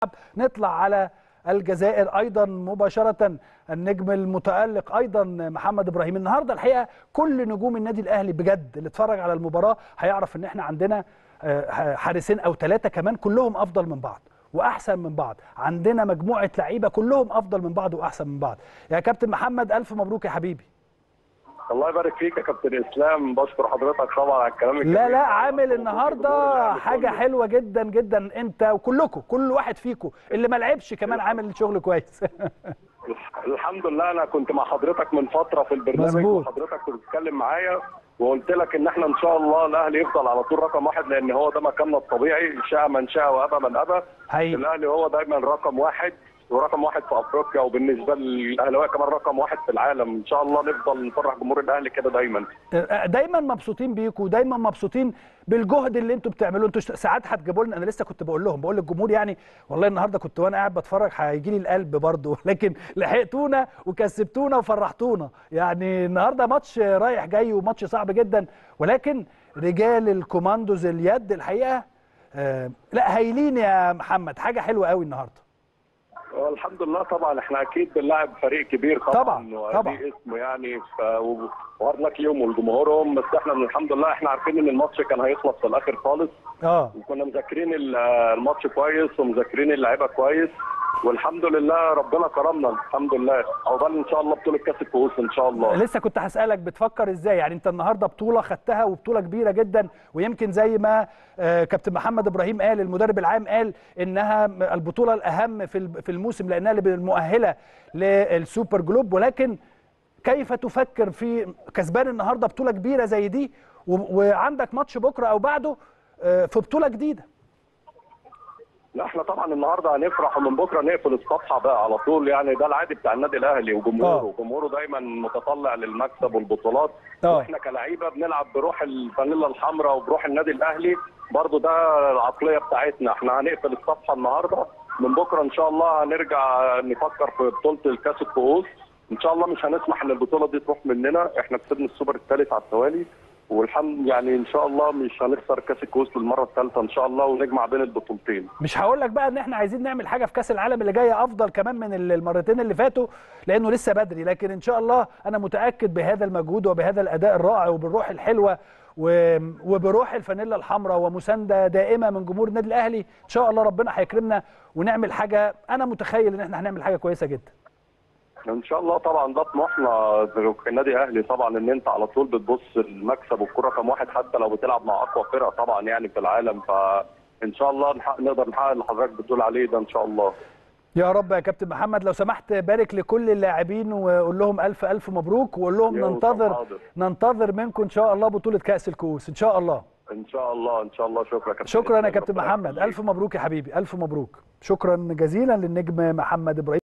نطلع على الجزائر ايضا مباشره النجم المتالق ايضا محمد ابراهيم النهارده الحقيقه كل نجوم النادي الاهلي بجد اللي اتفرج على المباراه هيعرف ان احنا عندنا حارسين او ثلاثه كمان كلهم افضل من بعض واحسن من بعض عندنا مجموعه لعيبه كلهم افضل من بعض واحسن من بعض يا كابتن محمد الف مبروك يا حبيبي الله يبارك فيك يا كابتن اسلام بشكر حضرتك طبعا على الكلام الجميل لا لا عامل النهارده حاجه حلوه جدا جدا انت وكلكم كل واحد فيكم اللي ما لعبش كمان عامل شغل كويس الحمد لله انا كنت مع حضرتك من فتره في البرنامج مظبوط. وحضرتك كنت بتتكلم معايا وقلت لك ان احنا ان شاء الله الاهلي يفضل على طول رقم واحد لان هو ده مكاننا الطبيعي شاء من شاء وابى من ابى حقيقي. الاهلي هو دايما رقم واحد ورقم واحد في افريقيا وبالنسبه للاهلاويه كمان رقم واحد في العالم ان شاء الله نفضل نفرح جمهور الاهلي كده دايما دايما مبسوطين بيكم ودايما مبسوطين بالجهد اللي انتوا بتعملوه انتوا ساعات هتجيبوا لنا انا لسه كنت بقول لهم بقول للجمهور يعني والله النهارده كنت وانا قاعد بتفرج هيجي لي القلب برضه لكن لحقتونا وكسبتونا وفرحتونا يعني النهارده ماتش رايح جاي وماتش صعب جدا ولكن رجال الكوماندوز اليد الحقيقه آه لا هايلين يا محمد حاجه حلوه قوي النهارده الحمد لله طبعا احنا اكيد بنلعب فريق كبير طبعا طبعا طبعا اسمه يعني وهارد لك ليهم ولجمهورهم بس احنا الحمد لله احنا عارفين ان الماتش كان هيخلص في الاخر خالص اه وكنا مذاكرين الماتش كويس ومذاكرين اللعيبه كويس والحمد لله ربنا كرمنا الحمد لله عقبال ان شاء الله بطوله كاس الكؤوس ان شاء الله لسه كنت هسالك بتفكر ازاي يعني انت النهارده بطوله خدتها وبطوله كبيره جدا ويمكن زي ما كابتن محمد ابراهيم قال المدرب العام قال انها البطوله الاهم في في الموسم لانها اللي المؤهله للسوبر جلوب ولكن كيف تفكر في كسبان النهارده بطوله كبيره زي دي وعندك ماتش بكره او بعده في بطوله جديده لا احنا طبعا النهارده هنفرح ومن بكره نقفل الصفحه بقى على طول يعني ده العادي بتاع النادي الاهلي وجمهوره وجمهوره دايما متطلع للمكسب والبطولات أوه. واحنا كلعيبه بنلعب بروح الفانيلا الحمراء وبروح النادي الاهلي برضو ده العقليه بتاعتنا احنا هنقفل الصفحه النهارده من بكره ان شاء الله هنرجع نفكر في بطوله الكاس الكؤوس ان شاء الله مش هنسمح ان البطوله دي تروح مننا احنا كسبنا السوبر الثالث على التوالي والحمد يعني ان شاء الله مش هنخسر كاس الكؤوس للمره الثالثه ان شاء الله ونجمع بين البطولتين مش هقول لك بقى ان احنا عايزين نعمل حاجه في كاس العالم اللي جايه افضل كمان من المرتين اللي فاتوا لانه لسه بدري لكن ان شاء الله انا متاكد بهذا المجهود وبهذا الاداء الرائع وبالروح الحلوه وبروح الفانيلا الحمراء ومسانده دائمه من جمهور النادي الاهلي ان شاء الله ربنا هيكرمنا ونعمل حاجه انا متخيل ان احنا هنعمل حاجه كويسه جدا ان شاء الله طبعا ده طموحنا في النادي الاهلي طبعا ان انت على طول بتبص المكسب والكره رقم واحد حتى لو بتلعب مع اقوى فرقه طبعا يعني في العالم فان شاء الله نحقق نقدر نحقق اللي حضرتك بتقول عليه ده ان شاء الله يا رب يا كابتن محمد لو سمحت بارك لكل اللاعبين وقول لهم الف الف مبروك وقول لهم ننتظر حاضر. ننتظر منكم ان شاء الله بطوله كاس الكؤوس ان شاء الله ان شاء الله ان شاء الله شكرا كابتن شكرا يا كابتن محمد الف مبروك يا حبيبي الف مبروك شكرا جزيلا للنجم محمد ابراهيم